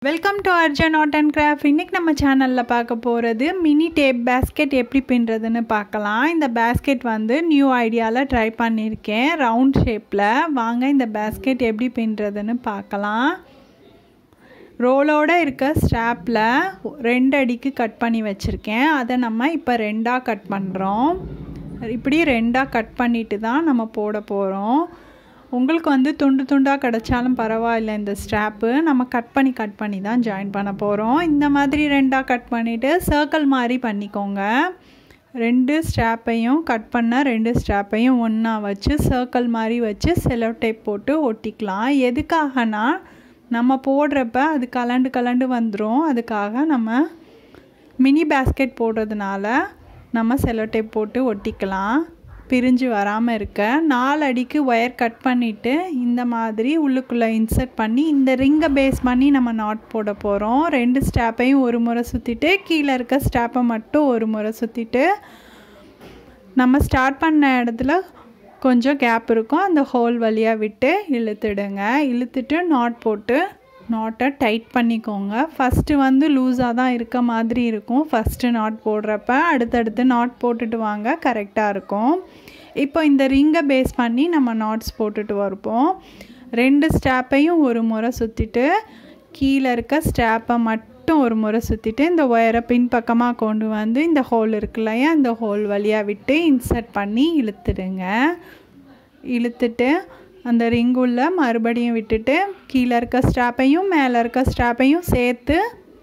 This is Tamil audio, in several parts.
welcome to Arjun art and craft இன்றைக்கி நம்ம சேனலில் பார்க்க போகிறது மினி டேப் பேஸ்கெட் எப்படி பின்னுறதுன்னு பார்க்கலாம் இந்த பேஸ்கெட் வந்து நியூ ஐடியாவில் ட்ரை பண்ணியிருக்கேன் ரவுண்ட் ஷேப்பில் வாங்க இந்த பேஸ்கெட் எப்படி பின்னுறதுன்னு பார்க்கலாம் ரோலோடு இருக்க ஸ்ட்ராப்பில் ரெண்டு அடிக்கு கட் பண்ணி வச்சுருக்கேன் அதை நம்ம இப்போ ரெண்டாக கட் பண்ணுறோம் இப்படி ரெண்டாக கட் பண்ணிட்டு தான் நம்ம போட போகிறோம் உங்களுக்கு வந்து துண்டு துண்டாக கிடச்சாலும் பரவாயில்ல இந்த ஸ்ட்ராப்பு நம்ம கட் பண்ணி கட் பண்ணி தான் ஜாயின் பண்ண போகிறோம் இந்த மாதிரி ரெண்டாக கட் பண்ணிவிட்டு சர்க்கிள் மாதிரி பண்ணிக்கோங்க ரெண்டு ஸ்ட்ராப்பையும் கட் பண்ண ரெண்டு ஸ்ட்ராப்பையும் ஒன்றா வச்சு சர்க்கிள் மாதிரி வச்சு செலோ டேப் போட்டு ஒட்டிக்கலாம் எதுக்காகனா நம்ம போடுறப்ப அது கலண்டு கலண்டு வந்துடும் அதுக்காக நம்ம மினி பேஸ்கெட் போடுறதுனால நம்ம செலோ டேப் போட்டு ஒட்டிக்கலாம் பிரிஞ்சு வராமல் இருக்க நாலு அடிக்கு ஒயர் கட் பண்ணிவிட்டு இந்த மாதிரி உள்ளுக்குள்ளே இன்சர்ட் பண்ணி இந்த ரிங்கை பேஸ் பண்ணி நம்ம நாட் போட போகிறோம் ரெண்டு ஸ்டாப்பையும் ஒரு முறை சுற்றிட்டு கீழே இருக்க ஸ்டாப்பை மட்டும் ஒரு முறை சுற்றிட்டு நம்ம ஸ்டார்ட் பண்ண இடத்துல கொஞ்சம் கேப் இருக்கும் அந்த ஹோல் வழியாக விட்டு இழுத்துடுங்க இழுத்துட்டு நாட் போட்டு நாட்டை டைட் பண்ணிக்கோங்க ஃபஸ்ட்டு வந்து லூஸாக தான் இருக்க மாதிரி இருக்கும் ஃபஸ்ட்டு நாட் போடுறப்ப அடுத்தடுத்து நாட் போட்டுட்டு வாங்க கரெக்டாக இருக்கும் இப்போ இந்த ரிங்கை பேஸ் பண்ணி நம்ம நாட்ஸ் போட்டுட்டு வருப்போம் ரெண்டு ஸ்டாப்பையும் ஒரு முறை சுற்றிட்டு கீழே இருக்க ஸ்டாப்பை மட்டும் ஒரு முறை சுற்றிட்டு இந்த ஒயரை பின்பக்கமாக கொண்டு வந்து இந்த ஹோல் இருக்கு இல்லையா இந்த ஹோல் வழியாக விட்டு இன்சர்ட் பண்ணி இழுத்துடுங்க இழுத்துட்டு அந்த ரிங்குள்ள மறுபடியும் விட்டுட்டு கீழே இருக்க ஸ்டாப்பையும் மேலே இருக்க ஸ்டாப்பையும் சேர்த்து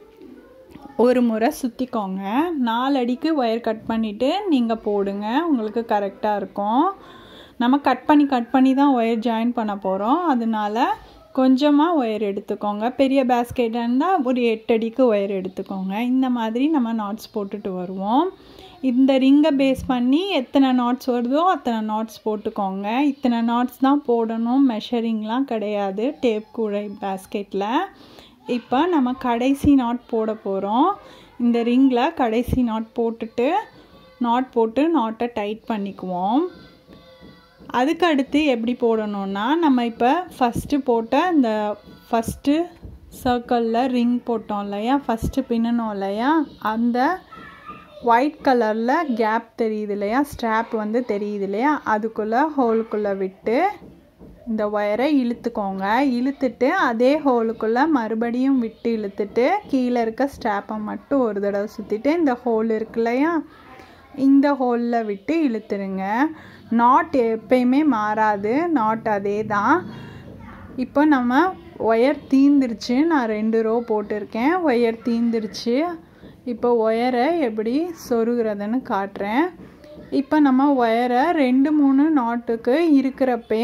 ஒரு முறை சுற்றிக்கோங்க நாலு அடிக்கு ஒயர் கட் பண்ணிவிட்டு நீங்கள் போடுங்க உங்களுக்கு கரெக்டாக இருக்கும் நம்ம கட் பண்ணி கட் பண்ணி தான் ஒயர் ஜாயின் பண்ண போகிறோம் அதனால கொஞ்சமாக ஒயர் எடுத்துக்கோங்க பெரிய பேஸ்கெட்டாக இருந்தால் ஒரு எட்டு அடிக்கு ஒயர் எடுத்துக்கோங்க இந்த மாதிரி நம்ம நாட்ஸ் போட்டுட்டு வருவோம் இந்த ரிங்கை பேஸ் பண்ணி எத்தனை நாட்ஸ் வருதோ அத்தனை நாட்ஸ் போட்டுக்கோங்க இத்தனை நாட்ஸ் தான் போடணும் மெஷரிங்லாம் கிடையாது டேப் கூடை பேஸ்கெட்டில் இப்போ நம்ம கடைசி நாட் போட போகிறோம் இந்த ரிங்கில் கடைசி நாட் போட்டுட்டு நாட் போட்டு நாட்டை டைட் பண்ணிக்குவோம் அதுக்கு அடுத்து எப்படி போடணுன்னா நம்ம இப்போ ஃபஸ்ட்டு போட்ட இந்த ஃபஸ்ட்டு சர்க்கிளில் ரிங் போட்டோம் இல்லையா ஃபஸ்ட்டு பின்னணும் இல்லையா அந்த ஒயிட் கலரில் கேப் தெரியுது இல்லையா ஸ்ட்ராப் வந்து தெரியுது இல்லையா அதுக்குள்ளே ஹோலுக்குள்ளே விட்டு இந்த ஒயரை இழுத்துக்கோங்க இழுத்துட்டு அதே ஹோலுக்குள்ளே மறுபடியும் விட்டு இழுத்துட்டு கீழே இருக்க ஸ்ட்ராப்பை மட்டும் ஒரு தடவை சுற்றிட்டு இந்த ஹோல் இருக்கு இல்லையா இந்த ஹோலில் விட்டு இழுத்துருங்க நாட் எப்பயுமே மாறாது நாட் அதே தான் இப்போ நம்ம ஒயர் தீந்துருச்சு நான் ரெண்டு ரோ போட்டிருக்கேன் ஒயர் தீந்துருச்சு இப்போ ஒயரை எப்படி சொருகிறதுன்னு காட்டுறேன் இப்போ நம்ம ஒயரை ரெண்டு மூணு நாட்டுக்கு இருக்கிறப்பே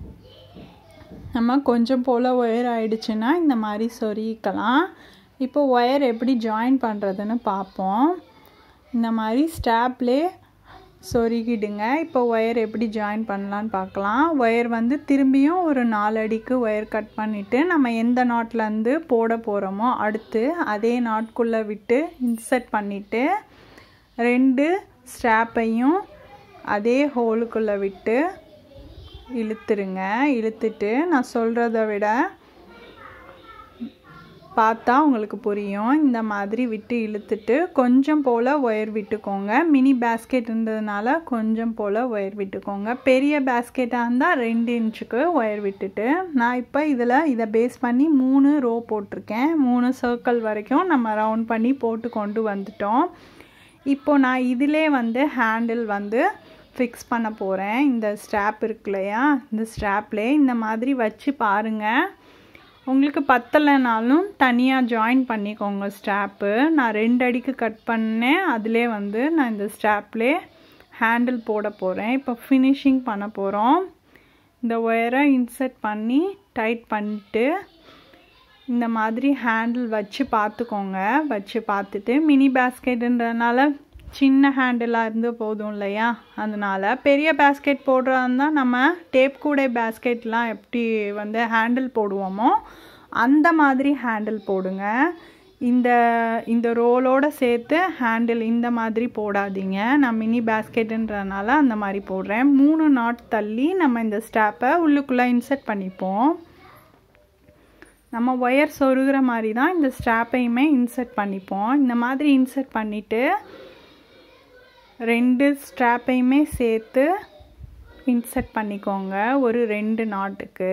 நம்ம கொஞ்சம் போல் ஒயர் ஆயிடுச்சுன்னா இந்த மாதிரி சொருகிக்கலாம் இப்போ ஒயர் எப்படி ஜாயின் பண்ணுறதுன்னு பார்ப்போம் இந்த மாதிரி ஸ்டாப்லே சொருகிடுங்க இப்போ ஒயர் எப்படி ஜாயின் பண்ணலான்னு பார்க்கலாம் ஒயர் வந்து திரும்பியும் ஒரு நாலு அடிக்கு ஒயர் கட் பண்ணிவிட்டு நம்ம எந்த நாட்லேருந்து போட போகிறோமோ அடுத்து அதே நாட்குள்ளே விட்டு இன்சர்ட் பண்ணிவிட்டு ரெண்டு ஸ்ட்ராப்பையும் அதே ஹோலுக்குள்ளே விட்டு இழுத்துருங்க இழுத்துட்டு நான் சொல்கிறத விட பார்த்தா உங்களுக்கு புரியும் இந்த மாதிரி விட்டு இழுத்துட்டு கொஞ்சம் போல் ஒயர் விட்டுக்கோங்க மினி பேஸ்கெட் இருந்ததுனால கொஞ்சம் போல் ஒயர் விட்டுக்கோங்க பெரிய பேஸ்கெட்டாக இருந்தால் ரெண்டு இன்ச்சுக்கு ஒயர் விட்டுட்டு நான் இப்போ இதில் இதை பேஸ் பண்ணி மூணு ரோ போட்டிருக்கேன் மூணு சர்க்கிள் வரைக்கும் நம்ம ரவுண்ட் பண்ணி போட்டு கொண்டு வந்துட்டோம் இப்போ நான் இதிலே வந்து ஹேண்டில் வந்து ஃபிக்ஸ் பண்ண போகிறேன் இந்த ஸ்ட்ராப் இருக்கு இல்லையா இந்த ஸ்ட்ராப்லே இந்த மாதிரி வச்சு பாருங்கள் உங்களுக்கு பத்தலைனாலும் தனியாக ஜாயின் பண்ணிக்கோங்க ஸ்ட்ராப்பு நான் ரெண்டு அடிக்கு கட் பண்ணேன் அதிலே வந்து நான் இந்த ஸ்ட்ராப்லே ஹேண்டில் போட போகிறேன் இப்போ ஃபினிஷிங் பண்ண போகிறோம் இந்த ஒயரை இன்சர்ட் பண்ணி டைட் பண்ணிட்டு இந்த மாதிரி ஹேண்டில் வச்சு பார்த்துக்கோங்க வச்சு பார்த்துட்டு மினி பேஸ்கெட்டுன்றதுனால சின்ன ஹேண்டிலாக இருந்து போதும் இல்லையா அதனால் பெரிய பேஸ்கெட் போடுறதா இருந்தால் நம்ம டேப் கூடை பேஸ்கெட்லாம் எப்படி வந்து ஹேண்டில் போடுவோமோ அந்த மாதிரி ஹேண்டில் போடுங்க இந்த இந்த ரோலோடு சேர்த்து ஹேண்டில் இந்த மாதிரி போடாதீங்க நான் மினி பேஸ்கெட்டுன்றதுனால அந்த மாதிரி போடுறேன் மூணு நாட் தள்ளி நம்ம இந்த ஸ்டாப்பை உள்ளுக்குள்ளே இன்சர்ட் பண்ணிப்போம் நம்ம ஒயர் சொருகிற மாதிரி தான் இந்த ஸ்ட்ராப்பையுமே இன்சர்ட் பண்ணிப்போம் இந்த மாதிரி இன்சர்ட் பண்ணிவிட்டு ரெண்டு ஸ்ட்ராப்பையுமே சேர்த்து இன்சர்ட் பண்ணிக்கோங்க ஒரு ரெண்டு நாட்டுக்கு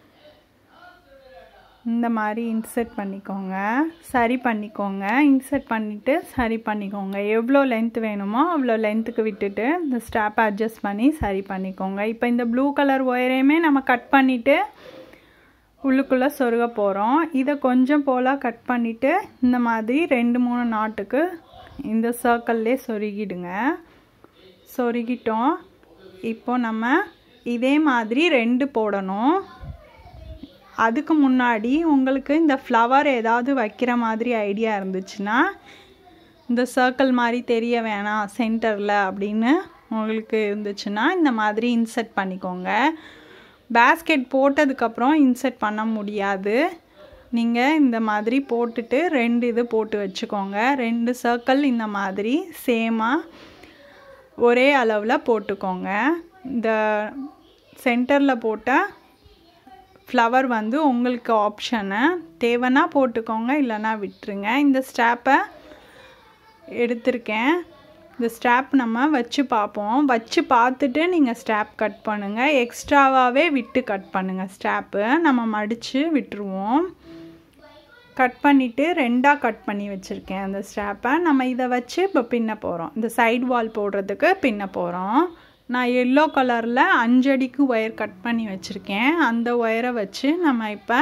இந்த மாதிரி இன்சர்ட் பண்ணிக்கோங்க சரி பண்ணிக்கோங்க இன்சர்ட் பண்ணிவிட்டு சரி பண்ணிக்கோங்க எவ்வளோ லென்த் வேணுமோ அவ்வளோ லென்த்துக்கு விட்டுட்டு இந்த ஸ்ட்ராப்பை அட்ஜஸ்ட் பண்ணி சரி பண்ணிக்கோங்க இப்போ இந்த ப்ளூ கலர் ஒயரையுமே நம்ம கட் பண்ணிவிட்டு உள்ளுக்குள்ளே சொருக போகிறோம் இதை கொஞ்சம் போல் கட் பண்ணிவிட்டு இந்த மாதிரி ரெண்டு மூணு நாட்டுக்கு இந்த சர்க்கிள்லே சொருகிடுங்க சொருகிட்டோம் இப்போ நம்ம இதே மாதிரி ரெண்டு போடணும் அதுக்கு முன்னாடி உங்களுக்கு இந்த ஃப்ளவர் ஏதாவது வைக்கிற மாதிரி ஐடியா இருந்துச்சுன்னா இந்த சர்க்கிள் மாதிரி தெரிய வேணாம் சென்டரில் அப்படின்னு உங்களுக்கு இருந்துச்சுன்னா இந்த மாதிரி இன்சர்ட் பண்ணிக்கோங்க பேஸ்கெட் போட்டதுக்கப்புறம் இன்சர்ட் பண்ண முடியாது நீங்கள் இந்த மாதிரி போட்டுட்டு ரெண்டு இது போட்டு வச்சுக்கோங்க ரெண்டு சர்க்கிள் இந்த மாதிரி சேமாக ஒரே அளவில் போட்டுக்கோங்க இந்த சென்டரில் போட்ட ஃப்ளவர் வந்து உங்களுக்கு ஆப்ஷனு தேவைன்னா போட்டுக்கோங்க இல்லைன்னா விட்டுருங்க இந்த ஸ்ட்ராப்பை எடுத்திருக்கேன் இந்த ஸ்ட்ராப் நம்ம வச்சு பார்ப்போம் வச்சு பார்த்துட்டு நீங்கள் ஸ்ட்ராப் கட் பண்ணுங்கள் எக்ஸ்ட்ராவாகவே விட்டு கட் பண்ணுங்கள் ஸ்ட்ராப்பு நம்ம மடித்து விட்டுருவோம் கட் பண்ணிவிட்டு ரெண்டாக கட் பண்ணி வச்சுருக்கேன் அந்த ஸ்ட்ராப்பை நம்ம இதை வச்சு இப்போ பின்ன போகிறோம் இந்த சைடு வால் போடுறதுக்கு பின்ன போகிறோம் நான் எல்லோ கலரில் அஞ்சடிக்கு ஒயர் கட் பண்ணி வச்சுருக்கேன் அந்த ஒயரை வச்சு நம்ம இப்போ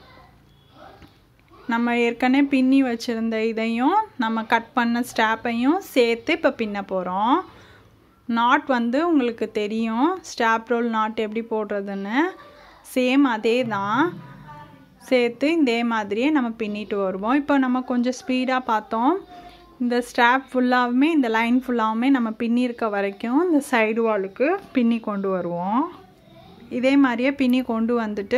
நம்ம ஏற்கனவே பின்னி வச்சுருந்த இதையும் நம்ம கட் பண்ண ஸ்டாப்பையும் சேர்த்து இப்போ பின்ன போகிறோம் நாட் வந்து உங்களுக்கு தெரியும் ஸ்டாப் ரோல் நாட் எப்படி போடுறதுன்னு சேம் அதே தான் சேர்த்து இதே மாதிரியே நம்ம பின்னிட்டு வருவோம் இப்போ நம்ம கொஞ்சம் ஸ்பீடாக பார்த்தோம் இந்த ஸ்ட்ராப் ஃபுல்லாகவுமே இந்த லைன் ஃபுல்லாகவுமே நம்ம பின்னிருக்க வரைக்கும் இந்த சைடு வாலுக்கு பின்னி கொண்டு வருவோம் இதே மாதிரியே பின்னி கொண்டு வந்துட்டு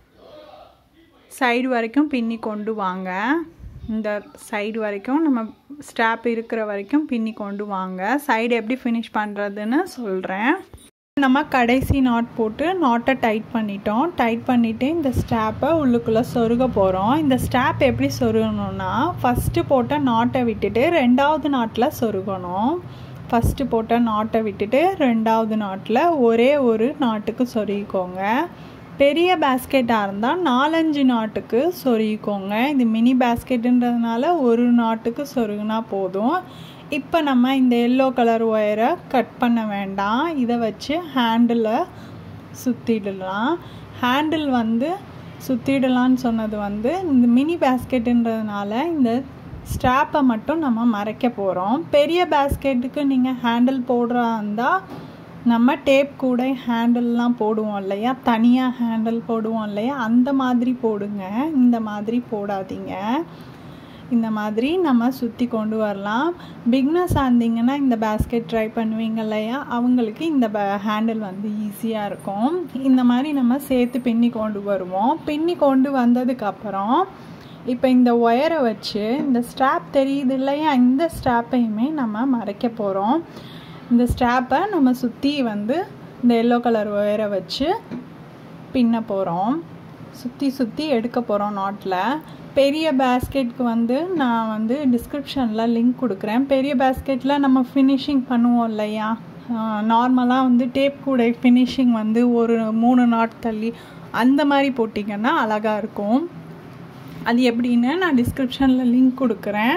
சைடு வரைக்கும் பின்னி கொண்டு வாங்க இந்த சைடு வரைக்கும் நம்ம ஸ்ட்ராப் இருக்கிற வரைக்கும் பின்னி கொண்டு வாங்க சைடு எப்படி ஃபினிஷ் பண்ணுறதுன்னு சொல்கிறேன் நம்ம கடைசி நாட் போட்டு நாட்டை டைட் பண்ணிட்டோம் டைட் பண்ணிவிட்டு இந்த ஸ்ட்ராப்பை உள்ளுக்குள்ளே சொருக போகிறோம் இந்த ஸ்ட்ராப் எப்படி சொருகணும்னா ஃபஸ்ட்டு போட்ட நாட்டை விட்டுட்டு ரெண்டாவது நாட்டில் சொருகணும் ஃபஸ்ட்டு போட்ட நாட்டை விட்டுட்டு ரெண்டாவது நாட்டில் ஒரே ஒரு நாட்டுக்கு சொருகிக்கோங்க பெரிய பேஸ்கெட்டாக இருந்தால் நாலஞ்சு நாட்டுக்கு சொருகிக்கோங்க இது மினி பேஸ்கெட்டுன்றதுனால ஒரு நாட்டுக்கு சொருகுனா போதும் இப்போ நம்ம இந்த எல்லோ கலர் ஒயரை கட் பண்ண வேண்டாம் இதை வச்சு ஹேண்டில் சுற்றிடலாம் ஹேண்டில் வந்து சுற்றிடலான்னு சொன்னது வந்து இந்த மினி பேஸ்கெட்டுன்றதுனால இந்த ஸ்ட்ராப்பை மட்டும் நம்ம மறைக்க போகிறோம் பெரிய பேஸ்கெட்டுக்கு நீங்கள் ஹேண்டில் போடுறா இருந்தால் நம்ம டேப் கூட ஹேண்டில்லாம் போடுவோம் இல்லையா தனியாக ஹேண்டில் போடுவோம் இல்லையா அந்த மாதிரி போடுங்க இந்த மாதிரி போடாதீங்க இந்த மாதிரி நம்ம சுற்றி கொண்டு வரலாம் பிக்னஸாக இருந்தீங்கன்னா இந்த பேஸ்கெட் ட்ரை பண்ணுவீங்க இல்லையா அவங்களுக்கு இந்த ஹேண்டில் வந்து ஈஸியாக இருக்கும் இந்த மாதிரி நம்ம சேர்த்து பின்னி கொண்டு வருவோம் பின்னி கொண்டு வந்ததுக்கப்புறம் இப்போ இந்த ஒயரை வச்சு இந்த ஸ்ட்ராப் தெரியுது இல்லையா இந்த ஸ்ட்ராப்பையுமே நம்ம மறைக்க போகிறோம் இந்த ஸ்ட்ராப்பை நம்ம சுற்றி வந்து இந்த எல்லோ கலர் ஒயரை வச்சு பின்ன போகிறோம் சுற்றி சுற்றி எடுக்க போகிறோம் நாட்டில் பெரிய பேஸ்கெட்க்கு வந்து நான் வந்து டிஸ்கிரிப்ஷனில் லிங்க் கொடுக்குறேன் பெரிய பேஸ்கெட்டில் நம்ம ஃபினிஷிங் பண்ணுவோம் இல்லையா நார்மலாக வந்து டேப் கூட ஃபினிஷிங் வந்து ஒரு மூணு நாட் தள்ளி அந்த மாதிரி போட்டிங்கன்னா அழகாக இருக்கும் அது எப்படின்னு நான் டிஸ்கிரிப்ஷனில் லிங்க் கொடுக்குறேன்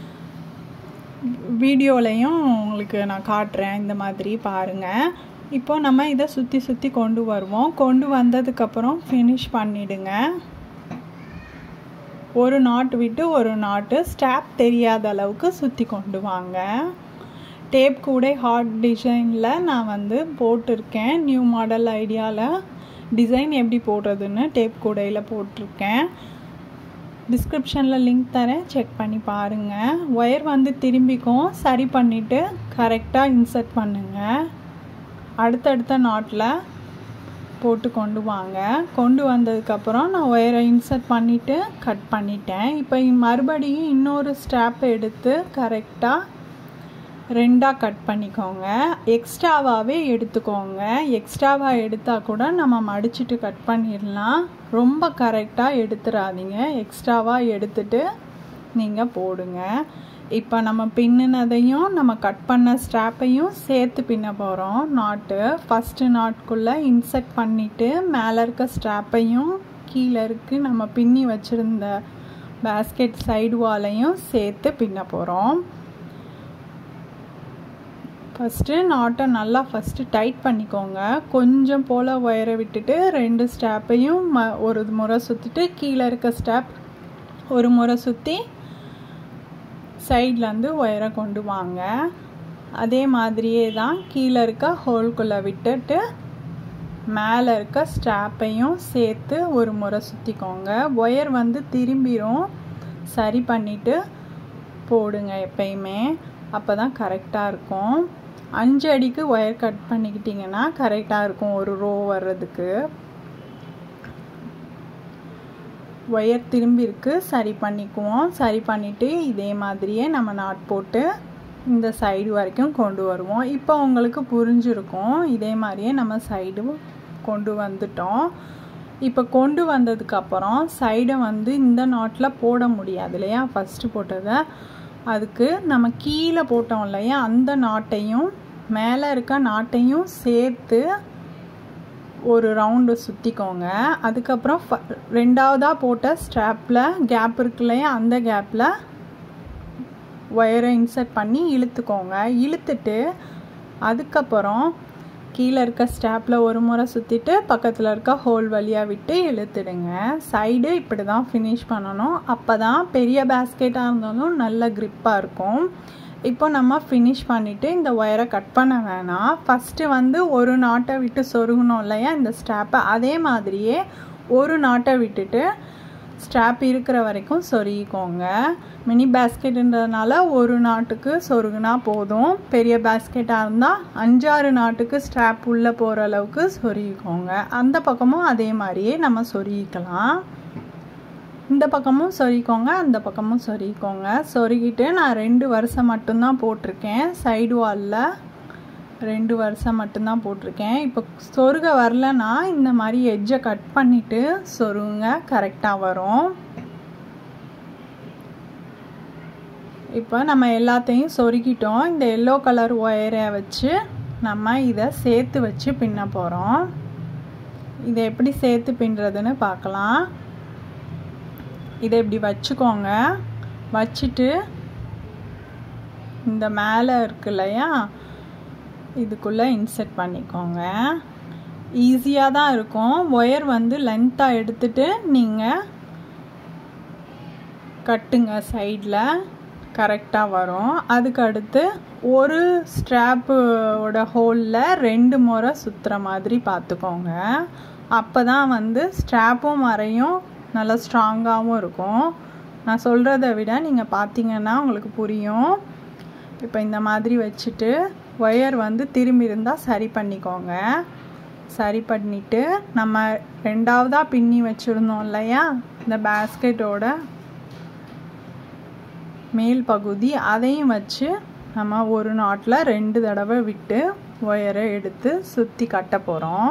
வீடியோலையும் உங்களுக்கு நான் காட்டுறேன் இந்த மாதிரி பாருங்கள் இப்போ நம்ம இதை சுற்றி சுற்றி கொண்டு வருவோம் கொண்டு வந்ததுக்கப்புறம் ஃபினிஷ் பண்ணிவிடுங்க ஒரு நாட்டு விட்டு ஒரு நாட்டு ஸ்டாப் தெரியாத அளவுக்கு சுற்றி கொண்டு வாங்க டேப் கூட ஹார்ட் டிசைனில் நான் வந்து போட்டிருக்கேன் நியூ மாடல் ஐடியாவில் டிசைன் எப்படி போடுறதுன்னு டேப் கூடையில் போட்டிருக்கேன் டிஸ்கிரிப்ஷனில் லிங்க் தரேன் செக் பண்ணி பாருங்கள் ஒயர் வந்து திரும்பிக்கும் சரி பண்ணிவிட்டு கரெக்டாக இன்சர்ட் பண்ணுங்கள் அடுத்தடுத்த நாட்டில் போட்டு கொண்டு வாங்க கொண்டு வந்ததுக்கப்புறம் நான் ஒயரை இன்சர்ட் பண்ணிவிட்டு கட் பண்ணிட்டேன் இப்போ மறுபடியும் இன்னொரு ஸ்ட்ராப் எடுத்து கரெக்டாக ரெண்டாக கட் பண்ணிக்கோங்க எக்ஸ்ட்ராவாகவே எடுத்துக்கோங்க எக்ஸ்ட்ராவாக எடுத்தால் கூட நம்ம மடிச்சுட்டு கட் பண்ணிடலாம் ரொம்ப கரெக்டாக எடுத்துடாதீங்க எக்ஸ்ட்ராவாக எடுத்துட்டு நீங்கள் போடுங்க இப்போ நம்ம பின்னுனதையும் நம்ம கட் பண்ண ஸ்ட்ராப்பையும் சேர்த்து பின்ன போகிறோம் நாட்டு ஃபஸ்ட்டு நாட்குள்ளே இன்செர்ட் பண்ணிவிட்டு மேலே இருக்க ஸ்ட்ராப்பையும் கீழே இருக்கு நம்ம பின்னி வச்சுருந்த பேஸ்கெட் சைடு வாலையும் சேர்த்து பின்ன போகிறோம் ஃபஸ்ட்டு நாட்டை நல்லா ஃபஸ்ட்டு டைட் பண்ணிக்கோங்க கொஞ்சம் போல் ஒயரை விட்டுட்டு ரெண்டு ஸ்டாப்பையும் ம ஒரு முறை சுற்றிட்டு கீழே இருக்க ஸ்டாப் ஒரு முறை சுற்றி சைட்லேருந்து ஒயரை கொண்டு வாங்க அதே மாதிரியே தான் கீழே இருக்க ஹோல்குள்ளே விட்டுட்டு மேலே இருக்க ஸ்ட்ராப்பையும் சேர்த்து ஒரு முறை சுற்றிக்கோங்க ஒயர் வந்து திரும்பிடும் சரி பண்ணிவிட்டு போடுங்க எப்பயுமே அப்போ தான் கரெக்டாக இருக்கும் அஞ்சு அடிக்கு ஒயர் கட் பண்ணிக்கிட்டிங்கன்னா கரெக்டாக இருக்கும் ஒரு ரோ வர்றதுக்கு ஒயர் திரும்பி இருக்கு சரி பண்ணிக்குவோம் சரி பண்ணிவிட்டு இதே மாதிரியே நம்ம நாட் போட்டு இந்த சைடு வரைக்கும் கொண்டு வருவோம் இப்போ உங்களுக்கு புரிஞ்சிருக்கும் இதே மாதிரியே நம்ம சைடு கொண்டு வந்துட்டோம் இப்போ கொண்டு வந்ததுக்கப்புறம் சைடை வந்து இந்த நாட்டில் போட முடியாது இல்லையா ஃபஸ்ட்டு போட்டதை அதுக்கு நம்ம கீழே போட்டோம் இல்லையா அந்த நாட்டையும் மேலே இருக்க நாட்டையும் சேர்த்து ஒரு ரவுண்டு சுற்றிக்கோங்க அதுக்கப்புறம் ஃப ரெண்டாவதாக போட்ட ஸ்ட்ராப்பில் கேப் இருக்கு இல்லையா அந்த கேப்பில் ஒயரை இன்சர்ட் பண்ணி இழுத்துக்கோங்க இழுத்துட்டு அதுக்கப்புறம் கீழே இருக்க ஸ்டாப்பில் ஒரு முறை சுற்றிட்டு பக்கத்தில் இருக்க ஹோல் வழியாக விட்டு இழுத்துடுங்க சைடு இப்படி தான் ஃபினிஷ் பண்ணணும் அப்போ தான் பெரிய பேஸ்கெட்டாக இருந்தாலும் நல்ல க்ரிப்பாக இருக்கும் இப்போ நம்ம ஃபினிஷ் பண்ணிவிட்டு இந்த ஒயரை கட் பண்ண வேணாம் ஃபஸ்ட்டு வந்து ஒரு நாட்டை விட்டு சொருகணும் இல்லையா இந்த ஸ்டாப்பை அதே மாதிரியே ஒரு நாட்டை விட்டுட்டு ஸ்ட்ராப் இருக்கிற வரைக்கும் சொருகிக்கோங்க மினி பேஸ்கெட்டுன்றதுனால ஒரு நாட்டுக்கு சொருகுனா போதும் பெரிய பேஸ்கெட்டாக இருந்தால் அஞ்சாறு நாட்டுக்கு ஸ்ட்ராப் உள்ளே போகிற அளவுக்கு சொருகிக்கோங்க அந்த பக்கமும் அதே மாதிரியே நம்ம சொருகிக்கலாம் இந்த பக்கமும் சொருகிக்கோங்க அந்த பக்கமும் சொருகிக்கோங்க சொருகிட்டு நான் ரெண்டு வருஷம் மட்டும்தான் போட்டிருக்கேன் சைடு வாலில் ரெண்டு வருஷம் மட்டும்தான் போட்டிருக்கேன் இப்போ சொருக வரலன்னா இந்த மாதிரி எட்ஜை கட் பண்ணிவிட்டு சொருங்க கரெக்டாக வரும் இப்போ நம்ம எல்லாத்தையும் சொருகிட்டோம் இந்த எல்லோ கலர் ஒயரை வச்சு நம்ம இதை சேர்த்து வச்சு பின்ன போகிறோம் இதை எப்படி சேர்த்து பின்னுறதுன்னு பார்க்கலாம் இதை இப்படி வச்சுக்கோங்க வச்சுட்டு இந்த மேலே இருக்கு இல்லையா இதுக்குள்ளே இன்செர்ட் பண்ணிக்கோங்க ஈஸியாக தான் இருக்கும் ஒயர் வந்து லென்த்தாக எடுத்துட்டு நீங்கள் கட்டுங்க சைடில் கரெக்டாக வரும் அதுக்கு அடுத்து ஒரு ஸ்ட்ராப்போட ஹோலில் ரெண்டு முறை சுற்றுற மாதிரி பார்த்துக்கோங்க அப்போ தான் வந்து ஸ்ட்ராப்பும் மறையும் நல்லா ஸ்ட்ராங்காகவும் இருக்கும் நான் சொல்கிறத விட நீங்கள் பார்த்தீங்கன்னா உங்களுக்கு புரியும் இப்போ இந்த மாதிரி வச்சுட்டு ஒயர் வந்து திரும்பி இருந்தால் சரி பண்ணிக்கோங்க சரி பண்ணிவிட்டு நம்ம ரெண்டாவதாக பின்னி வச்சுருந்தோம் இல்லையா இந்த பேஸ்கெட்டோட மேல் பகுதி அதையும் வச்சு நம்ம ஒரு நாட்டில் ரெண்டு தடவை விட்டு ஒயரை எடுத்து சுற்றி கட்ட போகிறோம்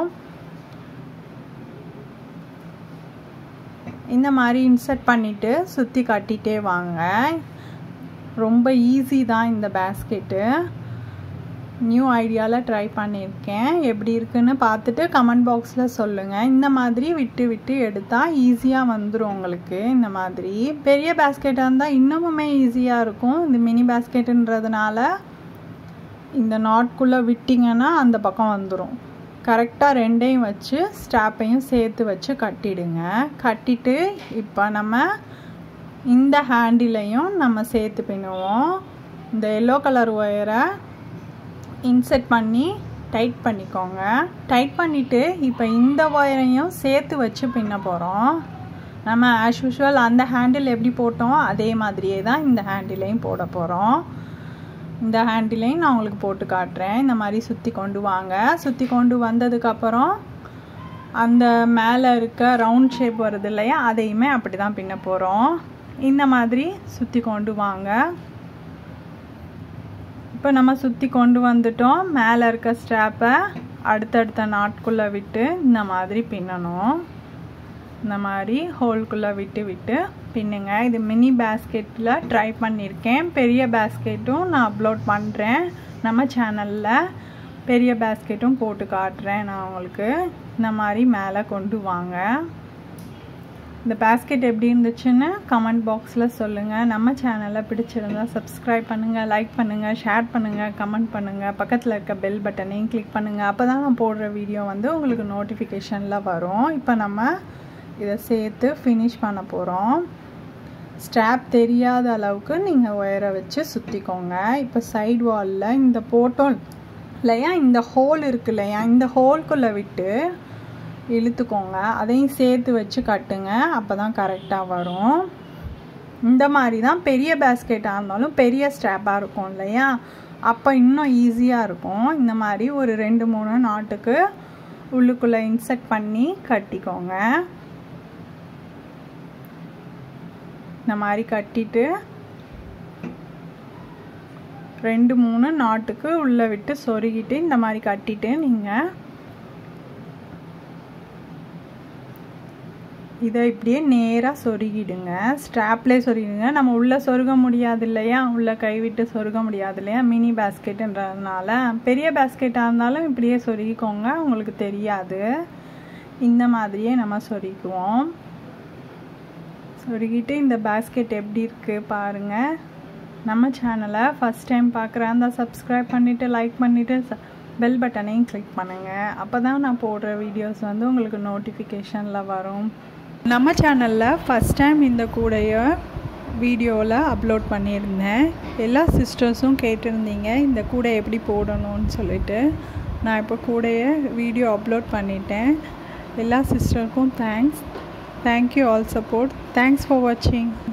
இந்த மாதிரி இன்சர்ட் பண்ணிவிட்டு சுற்றி கட்டிகிட்டே வாங்க ரொம்ப ஈஸி தான் இந்த பேஸ்கெட்டு நியூ ஐடியாவில் ட்ரை பண்ணியிருக்கேன் எப்படி இருக்குன்னு பார்த்துட்டு கமெண்ட் பாக்ஸில் சொல்லுங்கள் இந்த மாதிரி விட்டு விட்டு எடுத்தால் ஈஸியாக வந்துடும் உங்களுக்கு இந்த மாதிரி பெரிய பேஸ்கெட்டாக இருந்தால் இன்னமுமே ஈஸியாக இருக்கும் இந்த மினி பேஸ்கெட்டுன்றதுனால இந்த நாட்குள்ளே விட்டிங்கன்னா அந்த பக்கம் வந்துடும் கரெக்டாக ரெண்டையும் வச்சு ஸ்டாப்பையும் சேர்த்து வச்சு கட்டிடுங்க கட்டிட்டு இப்போ நம்ம இந்த ஹேண்டிலையும் நம்ம சேர்த்து பின்னுவோம் இந்த எல்லோ கலர் ஒயரை இன்செர்ட் பண்ணி டைட் பண்ணிக்கோங்க டைட் பண்ணிவிட்டு இப்போ இந்த ஒயரையும் சேர்த்து வச்சு பின்ன போகிறோம் நம்ம ஆஸ் யூஷுவல் அந்த ஹேண்டில் எப்படி போட்டோம் அதே மாதிரியே தான் இந்த ஹேண்டிலையும் போட போகிறோம் இந்த ஹேண்டிலையும் நான் உங்களுக்கு போட்டு காட்டுறேன் இந்த மாதிரி சுற்றி கொண்டு வாங்க சுற்றி கொண்டு வந்ததுக்கப்புறம் அந்த மேலே இருக்க ரவுண்ட் ஷேப் வருது இல்லையா அதையுமே அப்படி தான் பின்ன போகிறோம் இந்த மாதிரி சுற்றி கொண்டு வாங்க இப்போ நம்ம சுற்றி கொண்டு வந்துட்டோம் மேலே இருக்க ஸ்ட்ராப்பை அடுத்தடுத்த நாட்குள்ளே விட்டு இந்த மாதிரி பின்னணும் இந்த மாதிரி ஹோல்குள்ளே விட்டு விட்டு பின்னுங்க இது மினி பேஸ்கெட்டில் ட்ரை பண்ணியிருக்கேன் பெரிய பேஸ்கெட்டும் நான் அப்லோட் பண்ணுறேன் நம்ம சேனலில் பெரிய பேஸ்கெட்டும் போட்டு காட்டுறேன் நான் உங்களுக்கு இந்த மாதிரி மேலே கொண்டு வாங்க இந்த பேஸ்கெட் எப்படி இருந்துச்சுன்னு கமெண்ட் பாக்ஸில் சொல்லுங்கள் நம்ம சேனலை பிடிச்சிருந்தா சப்ஸ்கிரைப் பண்ணுங்கள் லைக் பண்ணுங்கள் ஷேர் பண்ணுங்கள் கமெண்ட் பண்ணுங்கள் பக்கத்தில் இருக்க பெல் பட்டனையும் கிளிக் பண்ணுங்கள் அப்போ தான் நான் போடுற வீடியோ வந்து உங்களுக்கு நோட்டிஃபிகேஷனில் வரும் இப்போ நம்ம இதை சேர்த்து ஃபினிஷ் பண்ண போகிறோம் ஸ்ட்ராப் தெரியாத அளவுக்கு நீங்கள் ஒயரை வச்சு சுற்றிக்கோங்க இப்போ சைடு வாலில் இந்த போட்டோம் இல்லையா இந்த ஹோல் இருக்கு இல்லையா இந்த ஹோல்குள்ளே விட்டு இழுத்துக்கோங்க அதையும் சேர்த்து வச்சு கட்டுங்க அப்போ தான் கரெக்டாக வரும் இந்த மாதிரி தான் பெரிய பேஸ்கெட்டாக இருந்தாலும் பெரிய ஸ்ட்ராப்பாக இருக்கும் இல்லையா அப்போ இன்னும் ஈஸியாக இருக்கும் இந்த மாதிரி ஒரு ரெண்டு மூணு நாட்டுக்கு உள்ளுக்குள்ளே இன்செக்ட் பண்ணி கட்டிக்கோங்க இந்த மாதிரி கட்டிட்டு ரெண்டு மூணு நாட்டுக்கு உள்ளே விட்டு சொருகிட்டு இந்த மாதிரி கட்டிட்டு நீங்கள் இதை இப்படியே நேராக சொருகிடுங்க ஸ்ட்ராப்லேயே சொருகிடுங்க நம்ம உள்ளே சொருக முடியாது இல்லையா உள்ளே கைவிட்டு சொருக முடியாது இல்லையா மினி பேஸ்கெட்டுன்றதுனால பெரிய பேஸ்கெட்டாக இருந்தாலும் இப்படியே சொருகிக்கோங்க உங்களுக்கு தெரியாது இந்த மாதிரியே நம்ம சொருகிக்குவோம் சொருகிட்டு இந்த பேஸ்கெட் எப்படி இருக்குது பாருங்கள் நம்ம சேனலை ஃபஸ்ட் டைம் பார்க்குறேன் அந்த சப்ஸ்கிரைப் பண்ணிவிட்டு லைக் பண்ணிவிட்டு பெல் பட்டனையும் கிளிக் பண்ணுங்கள் அப்போ தான் நான் போடுற வீடியோஸ் வந்து உங்களுக்கு நோட்டிஃபிகேஷனில் வரும் நம்ம சேனலில் ஃபஸ்ட் டைம் இந்த கூடைய வீடியோவில் அப்லோட் பண்ணியிருந்தேன் எல்லா சிஸ்டர்ஸும் கேட்டிருந்தீங்க இந்த கூடை எப்படி போடணும்னு சொல்லிட்டு நான் இப்போ கூடைய வீடியோ அப்லோட் பண்ணிட்டேன் எல்லா சிஸ்டருக்கும் thanks thank you all support thanks for வாட்சிங்